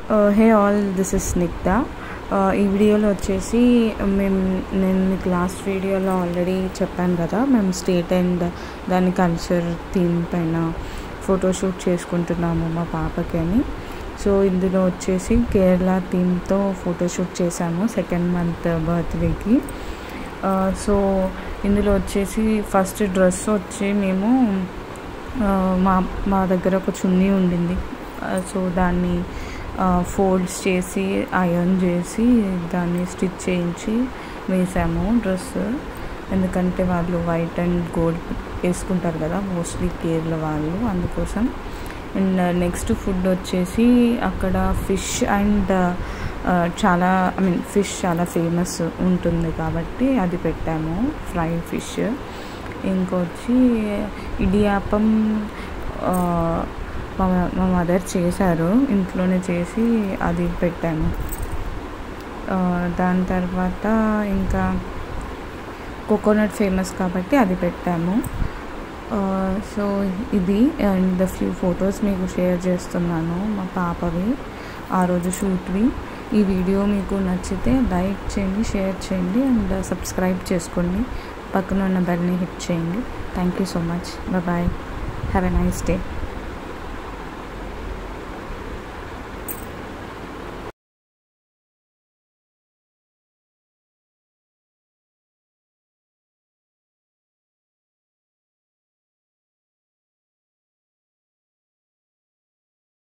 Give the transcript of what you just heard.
hey all this is Snigdha ఈ వీడియోలో వచ్చేసి మేము నేను మీకు లాస్ట్ వీడియోలో ఆల్రెడీ చెప్పాను కదా మేము స్టేట్ అండ్ దాని కల్చర్ థీమ్ పైన ఫోటోషూట్ చేసుకుంటున్నాము మా పాపకి అని సో ఇందులో వచ్చేసి కేరళ థీమ్తో ఫోటోషూట్ చేశాము సెకండ్ మంత్ బర్త్డేకి సో ఇందులో వచ్చేసి ఫస్ట్ డ్రెస్ వచ్చి మేము మా మా దగ్గర ఒక చున్నీ ఉండింది సో దాన్ని ఫోల్డ్స్ చేసి ఐరన్ చేసి దాన్ని స్టిచ్ చేయించి వేసాము డ్రెస్ ఎందుకంటే వాళ్ళు వైట్ అండ్ గోల్డ్ వేసుకుంటారు కదా మోస్ట్లీ కేరళ వాళ్ళు అందుకోసం అండ్ నెక్స్ట్ ఫుడ్ వచ్చేసి అక్కడ ఫిష్ అండ్ చాలా ఐ మీన్ ఫిష్ చాలా ఫేమస్ ఉంటుంది కాబట్టి అది పెట్టాము ఫ్రై ఫిష్ ఇంకొచ్చి ఇడియాపం మా మా మదర్ చేశారు ఇంట్లోనే చేసి అది పెట్టాను దాని తర్వాత ఇంకా కోకోనట్ ఫేమస్ కాబట్టి అది పెట్టాము సో ఇది అండ్ ఫ్యూ ఫొటోస్ మీకు షేర్ చేస్తున్నాను మా పాపవి ఆ రోజు షూట్వి ఈ వీడియో మీకు నచ్చితే లైక్ చేయండి షేర్ చేయండి అండ్ సబ్స్క్రైబ్ చేసుకోండి పక్కన ఉన్న బెల్ని హిట్ చేయండి thank you so much bye have a nice day